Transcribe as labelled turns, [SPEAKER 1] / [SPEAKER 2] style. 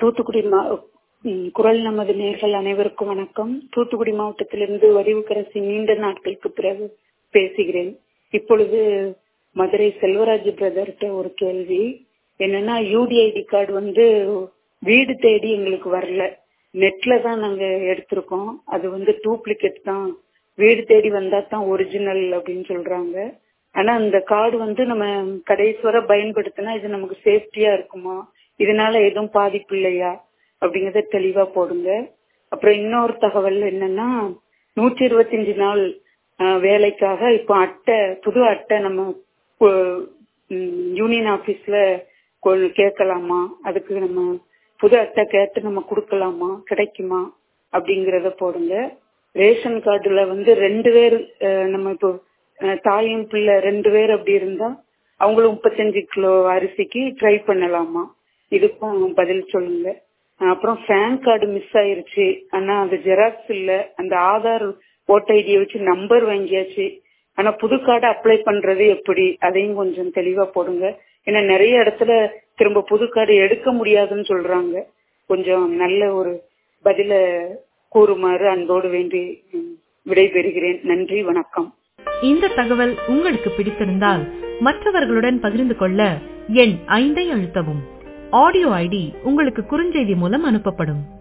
[SPEAKER 1] தூத்துக்குடி மா- ம், குரல் நமது நேர்கள் அனைவருக்கும் வணக்கம் தூத்துக்குடி மாவட்டத்திலிருந்து வடிவுக்கரசி நீண்ட நாட்களுக்கு பிறகு பேசுகிறேன் இப்பொழுது மதுரை செல்வராஜ் பிரதர்கிட்ட ஒரு கேள்வி என்னன்னா யூடிஐடி கார்டு வந்து வீடு தேடி எங்களுக்கு வரல நெட்ல தான் நாங்க எடுத்திருக்கோம் அது வந்து டூப்ளிகேட் தான் வீடு தேடி வந்தா தான் ஒரிஜினல் அப்படின்னு சொல்றாங்க ஆனா அந்த கார்டு வந்து நம்ம கடைசி வரை பயன்படுத்தினா இது நமக்கு சேஃப்டியா இருக்குமா இதனால எதுவும் பாதிப்பு இல்லையா அப்படிங்கறத தெளிவா போடுங்க அப்புறம் இன்னொரு தகவல் என்னன்னா நூற்றி இருபத்தஞ்சு நாள் அஹ், வேலைக்காக இப்போ அட்டை புது அட்டை நம்ம கு- ம், யூனியன் ஆபீஸ்ல கொ- கேட்கலாமா அதுக்கு நம்ம புது அட்டை கேட்டு நம்ம கொடுக்கலாமா கிடைக்குமா அப்படிங்கறத போடுங்க ரேஷன் கார்டுல வந்து ரெண்டு பேர் அஹ், நம்ம இப்போ அஹ், தாயும் பிள்ளை ரெண்டு பேர் அப்படி இருந்தா அவங்களும் முப்பத்தஞ்சு கிலோ அரிசிக்கு ட்ரை பண்ணலாமா இதுக்கும் பதில் சொல்லுங்க அஹ், அப்புறம் பேன் கார்டு மிஸ் ஆயிருச்சு ஆனா அது ஜெராக்ஸ் இல்ல அந்த ஆதார் ஓட்டர் ஐடியை வச்சு நம்பர் வாங்கியாச்சு ஆனா புது கார்டு அப்ளை பண்றது எப்படி அதையும் கொஞ்சம் தெளிவா போடுங்க ஏன்னா நிறைய இடத்துல திரும்ப புது கார்டு எடுக்க முடியாதுன்னு சொல்றாங்க கொஞ்சம் நல்ல ஒரு பதில கூறுமாறு அன்போடு வேண்டி ம், விடைபெறுகிறேன் நன்றி வணக்கம்
[SPEAKER 2] இந்த தகவல் உங்களுக்கு பிடித்திருந்தால் மற்றவர்களுடன் பகிர்ந்து கொள்ள எண் ஐந்தை அழுத்தவும் ஆடியோ ஐடி உங்களுக்கு குறுஞ்செய்தி மூலம் அனுப்பப்படும்